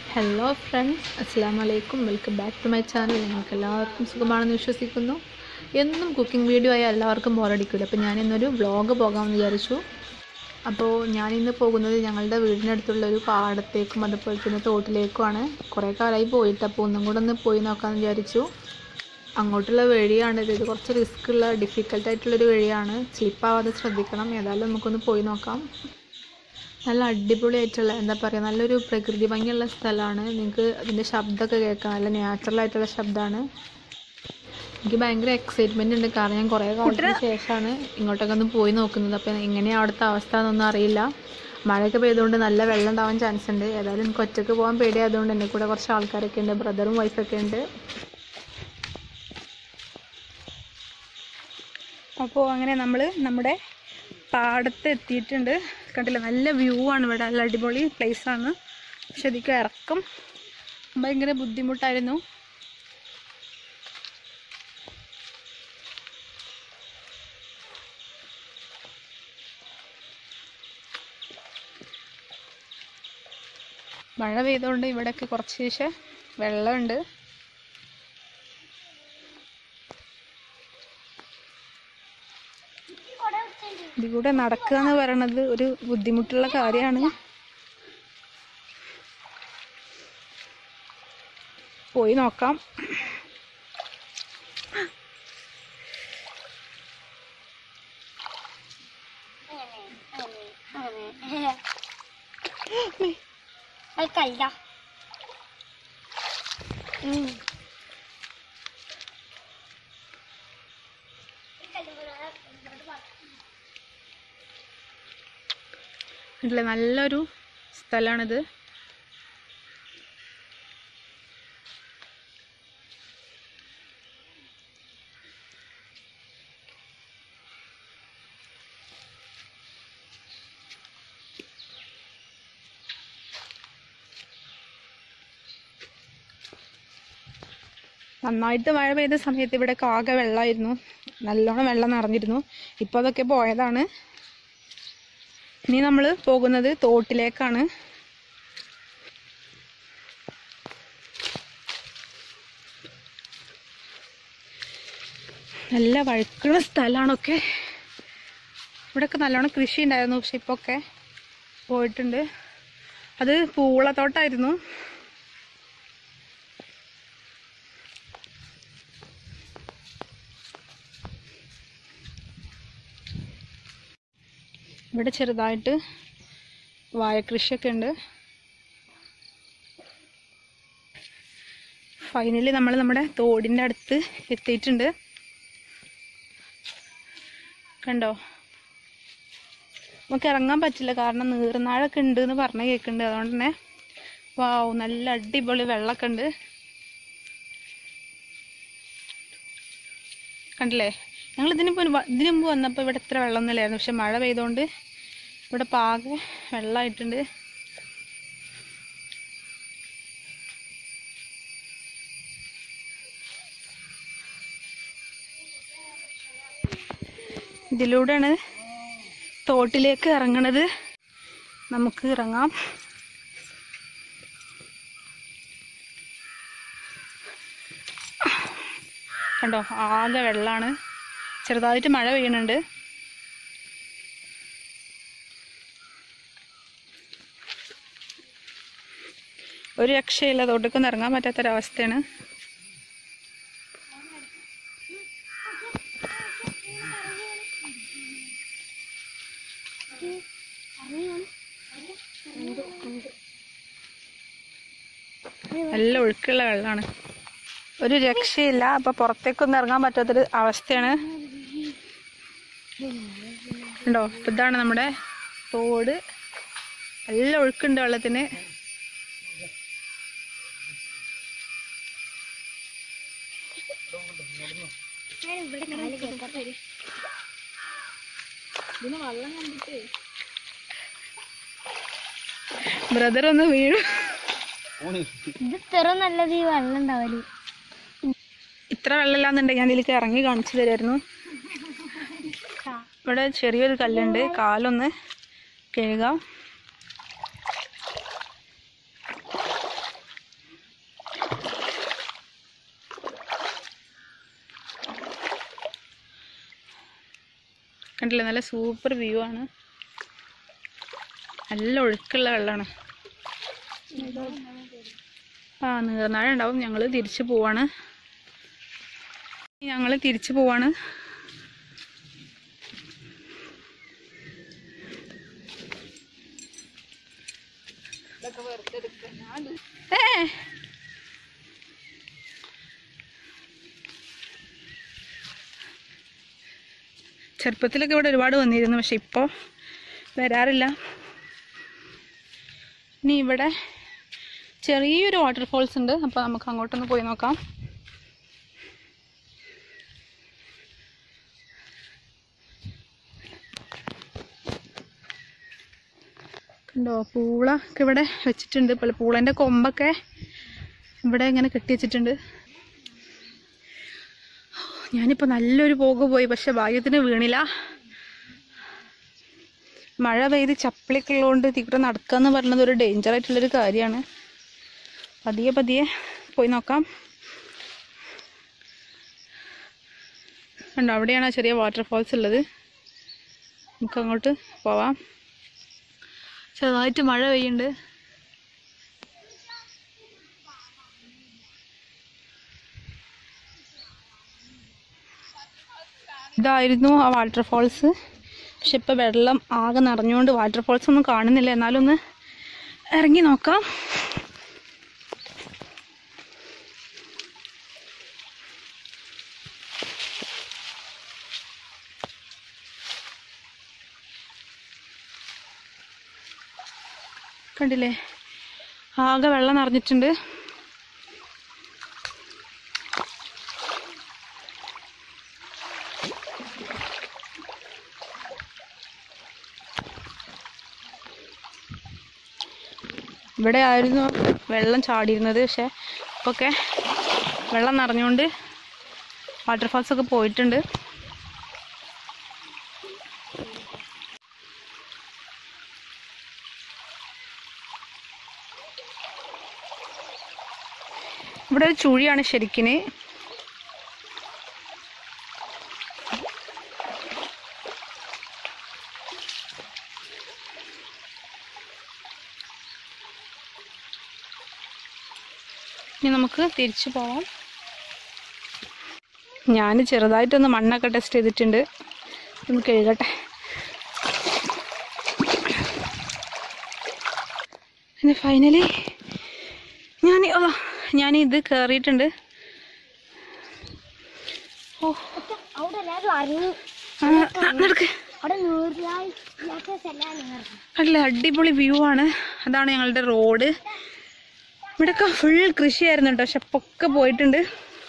Hello friends അസ്സാം വലൈക്കും welcome back to my channel നിങ്ങൾക്ക് എല്ലാവർക്കും സുഖമാണെന്ന് വിശ്വസിക്കുന്നു എന്നും കുക്കിംഗ് വീഡിയോ ആയാൽ എല്ലാവർക്കും ബോറടിക്കില്ല അപ്പോൾ ഞാൻ ഇന്നൊരു വ്ളോഗ് പോകാമെന്ന് വിചാരിച്ചു അപ്പോൾ ഞാനിന്ന് പോകുന്നത് ഞങ്ങളുടെ വീടിനടുത്തുള്ള ഒരു പാടത്തേക്കും അതുപോലെ തന്നെ തോട്ടിലേക്കുമാണ് കുറേ കാലമായി പോയിട്ട് അപ്പോൾ ഒന്നും കൂടെ ഒന്ന് പോയി നോക്കാമെന്ന് വിചാരിച്ചു അങ്ങോട്ടുള്ള വഴിയാണിത് ഇത് കുറച്ച് റിസ്ക് ഉള്ള ഡിഫിക്കൽട്ട് ആയിട്ടുള്ളൊരു വഴിയാണ് സ്ലിപ്പാവാതെ ശ്രദ്ധിക്കണം ഏതായാലും നമുക്കൊന്ന് പോയി നോക്കാം നല്ല അടിപൊളിയായിട്ടുള്ള എന്താ പറയുക നല്ലൊരു പ്രകൃതി ഭംഗിയുള്ള സ്ഥലമാണ് നിങ്ങൾക്ക് അതിൻ്റെ ശബ്ദമൊക്കെ കേൾക്കാം നല്ല നാച്ചുറൽ ആയിട്ടുള്ള ശബ്ദമാണ് എനിക്ക് ഭയങ്കര എക്സൈറ്റ്മെൻ്റ് ഉണ്ട് കാരണം ഞാൻ കുറേ കാലത്തിന് ശേഷമാണ് ഇങ്ങോട്ടൊക്കെ ഒന്ന് പോയി നോക്കുന്നത് അപ്പോൾ എങ്ങനെയാണ് അവിടുത്തെ അവസ്ഥ എന്നൊന്നും അറിയില്ല മഴയൊക്കെ പെയ്തുകൊണ്ട് നല്ല വെള്ളം ഉണ്ടാവാൻ ചാൻസ് ഉണ്ട് ഏതായാലും എനിക്ക് ഒറ്റയ്ക്ക് പോകാൻ പേടിയായതുകൊണ്ട് എൻ്റെ കൂടെ കുറച്ച് ആൾക്കാരൊക്കെ ഉണ്ട് ബ്രദറും വൈഫൊക്കെ ഉണ്ട് അപ്പോൾ അങ്ങനെ നമ്മൾ നമ്മുടെ പാടത്ത് എത്തിയിട്ടുണ്ട് കണ്ടില്ല നല്ല വ്യൂ ആണ് ഇവിടെ നല്ല അടിപൊളി place ആണ് പക്ഷെ അതിക്ക് ഇറക്കം ഭയങ്കര ബുദ്ധിമുട്ടായിരുന്നു മഴ പെയ്തുകൊണ്ട് ഇവിടെയൊക്കെ കുറച്ച് ശേഷം വെള്ളമുണ്ട് ഇതിലൂടെ നടക്കുക എന്ന് പറയണത് ഒരു ബുദ്ധിമുട്ടുള്ള കാര്യമാണ് പോയി നോക്കാം അത് കല്ല ഇതിലെ നല്ലൊരു സ്ഥലമാണിത് നന്നായിട്ട് മഴ പെയ്ത സമയത്ത് ഇവിടെ ആകെ വെള്ളമായിരുന്നു നല്ലോണം വെള്ളം നിറഞ്ഞിരുന്നു ഇപ്പോൾ അതൊക്കെ പോയതാണ് ഇനി നമ്മൾ പോകുന്നത് തോട്ടിലേക്കാണ് നല്ല വഴുക്കുന്ന സ്ഥലമാണൊക്കെ ഇവിടെയൊക്കെ നല്ലോണം കൃഷി ഉണ്ടായിരുന്നു പക്ഷെ ഇപ്പോൾ ഒക്കെ പോയിട്ടുണ്ട് അത് പൂളത്തോട്ടായിരുന്നു ഇവിടെ ചെറുതായിട്ട് വാഴക്കൃഷിയൊക്കെ ഉണ്ട് ഫൈനലി നമ്മൾ നമ്മുടെ തോടിൻ്റെ അടുത്ത് എത്തിയിട്ടുണ്ട് കണ്ടോ നമുക്ക് ഇറങ്ങാൻ പറ്റില്ല കാരണം നീർനാഴൊക്കെ ഉണ്ട് എന്ന് പറഞ്ഞ കേൾക്കുന്നുണ്ട് അതുകൊണ്ട് തന്നെ വാവ് നല്ല അടിപൊളി വെള്ളമൊക്കെ ഉണ്ട് കണ്ടില്ലേ ഞങ്ങൾ ഇതിന് മുമ്പ് ഇതിനു മുമ്പ് വന്നപ്പോൾ ഇവിടെ ഇത്ര വെള്ളമൊന്നുമില്ലായിരുന്നു പക്ഷെ മഴ പെയ്തുകൊണ്ട് ഇവിടെ പാകെ വെള്ളമായിട്ടുണ്ട് ഇതിലൂടെയാണ് തോട്ടിലേക്ക് ഇറങ്ങണത് നമുക്ക് ഇറങ്ങാം കണ്ടോ ആകെ വെള്ളമാണ് ചെറുതായിട്ട് മഴ പെയ്യുന്നുണ്ട് ഒരു രക്ഷയില്ല തോട്ടക്കൊന്നും ഇറങ്ങാൻ പറ്റാത്തൊരവസ്ഥയാണ് നല്ല ഒഴുക്കുള്ള വെള്ളമാണ് ഒരു രക്ഷയില്ല അപ്പൊ പുറത്തേക്കൊന്നും ഇറങ്ങാൻ പറ്റാത്തൊരു അവസ്ഥയാണ് ഉണ്ടോ ഇപ്പൊ ഇതാണ് നമ്മുടെ തോട് നല്ല ഒഴുക്കുണ്ട് വെള്ളത്തിന് ബ്രദർ ഒന്ന് വീഴും ഇത് ഇത്ര നല്ലത് ഈ വെള്ളം ഉണ്ടാവല് ഇത്ര വെള്ളമില്ലാന്നുണ്ടെങ്കിൽ ഞാൻ ഇതിലേക്ക് ഇറങ്ങി കാണിച്ചു തരായിരുന്നു ഇവിടെ ചെറിയൊരു കല്ലുണ്ട് കാലൊന്ന് കഴുകാം കണ്ടില്ലേ നല്ല സൂപ്പർ വ്യൂ ആണ് നല്ല ഒഴുക്കുള്ള വെള്ളമാണ് ആ നീർനാഴ ഉണ്ടാവും ഞങ്ങൾ തിരിച്ചു പോവാണ് ഞങ്ങൾ തിരിച്ചു പോവാണ് ഏ ചെറുപ്പത്തിലൊക്കെ ഇവിടെ ഒരുപാട് വന്നിരുന്നു പക്ഷെ ഇപ്പോൾ വരാറില്ല ഇനി ഇവിടെ ചെറിയൊരു വാട്ടർഫോൾസ് ഉണ്ട് അപ്പോൾ നമുക്ക് അങ്ങോട്ടൊന്ന് പോയി നോക്കാം കണ്ടോ പൂള ഒക്കെ ഇവിടെ വെച്ചിട്ടുണ്ട് ഇപ്പോൾ പൂളൻ്റെ കൊമ്പൊക്കെ ഇവിടെ ഇങ്ങനെ കെട്ടി വെച്ചിട്ടുണ്ട് ഞാനിപ്പോൾ നല്ലൊരു പോക്ക് പോയി പക്ഷെ ഭാഗ്യത്തിന് വീണില്ല മഴ പെയ്ത് ചപ്പിളിയൊക്കെ ഉള്ളതുകൊണ്ട് തീരെ നടക്കുക എന്ന് പറയുന്നത് ഒരു ഡേഞ്ചർ ആയിട്ടുള്ളൊരു കാര്യമാണ് പതിയെ പതിയെ പോയി നോക്കാം കണ്ടോ അവിടെയാണ് ആ ചെറിയ വാട്ടർഫാൾസ് ഉള്ളത് നമുക്ക് അങ്ങോട്ട് പോവാം ചെറുതായിട്ട് മഴ പെയ്യുന്നുണ്ട് ഇതായിരുന്നു ആ വാട്ടർഫാൾസ് പക്ഷെ ഇപ്പം വെള്ളം ആകെ നിറഞ്ഞുകൊണ്ട് വാട്ടർഫാൾസ് ഒന്നും കാണുന്നില്ല എന്നാലും ഒന്ന് ഇറങ്ങി നോക്കാം കണ്ടില്ലേ ആകെ വെള്ളം നിറഞ്ഞിട്ടുണ്ട് ഇവിടെ ആയിരുന്നു വെള്ളം ചാടിയിരുന്നത് പക്ഷെ ഇപ്പൊക്കെ വെള്ളം നിറഞ്ഞുകൊണ്ട് വാട്ടർഫാൾസ് ഒക്കെ പോയിട്ടുണ്ട് ഇവിടെ ഒരു ചുഴിയാണ് ശരിക്കിന് ഇനി നമുക്ക് തിരിച്ചു പോവാം ഞാൻ ചെറുതായിട്ടൊന്ന് മണ്ണൊക്കെ ടെസ്റ്റ് ചെയ്തിട്ടുണ്ട് ഒന്ന് കഴുകട്ടെ പിന്നെ ഫൈനലി ഞാൻ ഓ ഞാൻ ഇത് കയറിയിട്ടുണ്ട് ഓ അവിടെ എല്ലാവരും അറിഞ്ഞു ആ, ആ, നടക്ക് അവിടെ നൂറിലായി എല്ലാം നേർന്നു നല്ല അടിപൊളി വ്യൂ ആണ് അതാണ് ഞങ്ങളുടെ റോഡ് ഇവിടെയൊക്കെ ഫുൾ കൃഷിയായിരുന്നു കേട്ടോ പക്ഷെ പൊക്കെ പോയിട്ടുണ്ട്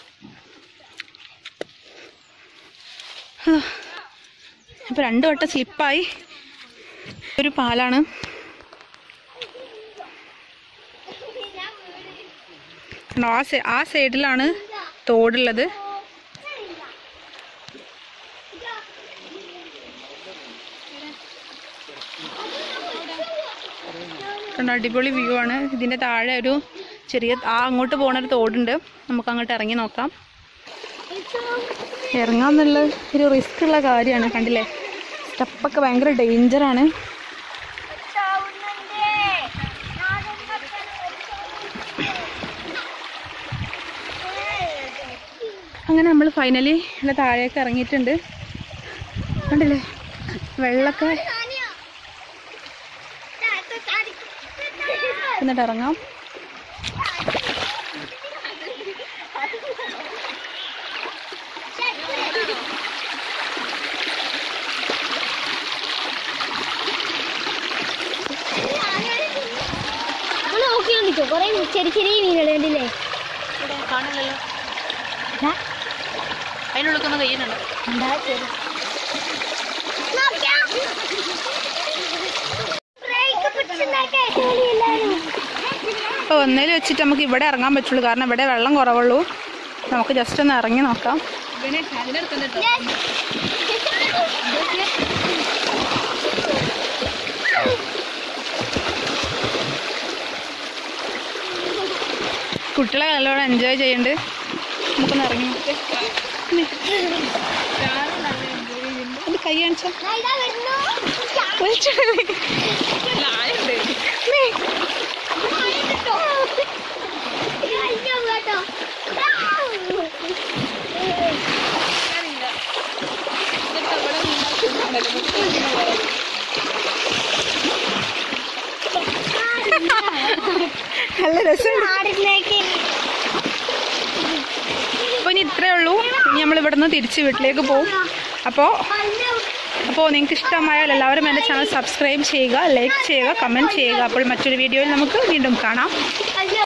അപ്പോൾ രണ്ട് വട്ടം സ്ലിപ്പായി ഒരു പാലാണ് കണ്ടോ, ആ സൈ- ആ സൈഡിലാണ് തോടുള്ളത് കണ്ടോ അടിപൊളി വ്യൂ ആണ് ഇതിൻ്റെ താഴെ ഒരു ചെറിയ ആ അങ്ങോട്ട് പോണ ഒരു തോടുണ്ട് നമുക്ക് അങ്ങോട്ട് ഇറങ്ങി നോക്കാം ഇറങ്ങാന്നുള്ള ഒരു റിസ്ക് ഉള്ള കാര്യമാണ് കണ്ടില്ലേ സ്റ്റെപ്പൊക്കെ ഭയങ്കര ഡേഞ്ചറാണ് അങ്ങനെ നമ്മൾ ഫൈനലി ഇവിടെ താഴേക്ക് ഇറങ്ങിയിട്ടുണ്ട് കണ്ടില്ലേ വെള്ളമൊക്കെ എന്നിട്ട് ഇറങ്ങാം നമ്മൾ നോക്കിയോണ്ടിക്കോ കൊറേ ചെറിയ ചെറിയ മീനുകൾ കണ്ടില്ലേ കാണില്ലല്ലോ ദാ, അതിനുള്ളിൽ കഴിയുന്നുണ്ട് എന്താ ചെറു അപ്പോൾ ഒന്നേൽ വെച്ചിട്ട് നമുക്ക് ഇവിടെ ഇറങ്ങാൻ പറ്റുള്ളൂ കാരണം ഇവിടെ വെള്ളം കുറവുള്ളൂ നമുക്ക് ജസ്റ്റ് ഒന്ന് ഇറങ്ങി നോക്കാം കുട്ടികളെ നല്ലോണം എൻജോയ് ചെയ്യുന്നുണ്ട് നമുക്കൊന്ന് ഇറങ്ങി നോക്കാം ഇത് കൈ കാണിച്ചോ ഇതാ വരുന്നു വലിച്ചിടല്ലേ? മേ. കേട്ടോ നല്ല രസമുണ്ട് നാടിലേക്ക് അപ്പോൾ ഇനി ഇത്രയേ ഉള്ളൂ ഇനി നമ്മൾ ഇവിടുന്ന് തിരിച്ച് വീട്ടിലേക്ക് പോകും അപ്പോൾ അപ്പോൾ നിങ്ങൾക്ക് ഇഷ്ടമായാൽ എല്ലാവരും എൻ്റെ ചാനൽ സബ്സ്ക്രൈബ് ചെയ്യുക ലൈക്ക് ചെയ്യുക കമൻറ്റ് ചെയ്യുക അപ്പോൾ മറ്റൊരു വീഡിയോയിൽ നമുക്ക് വീണ്ടും കാണാം അയ്യോ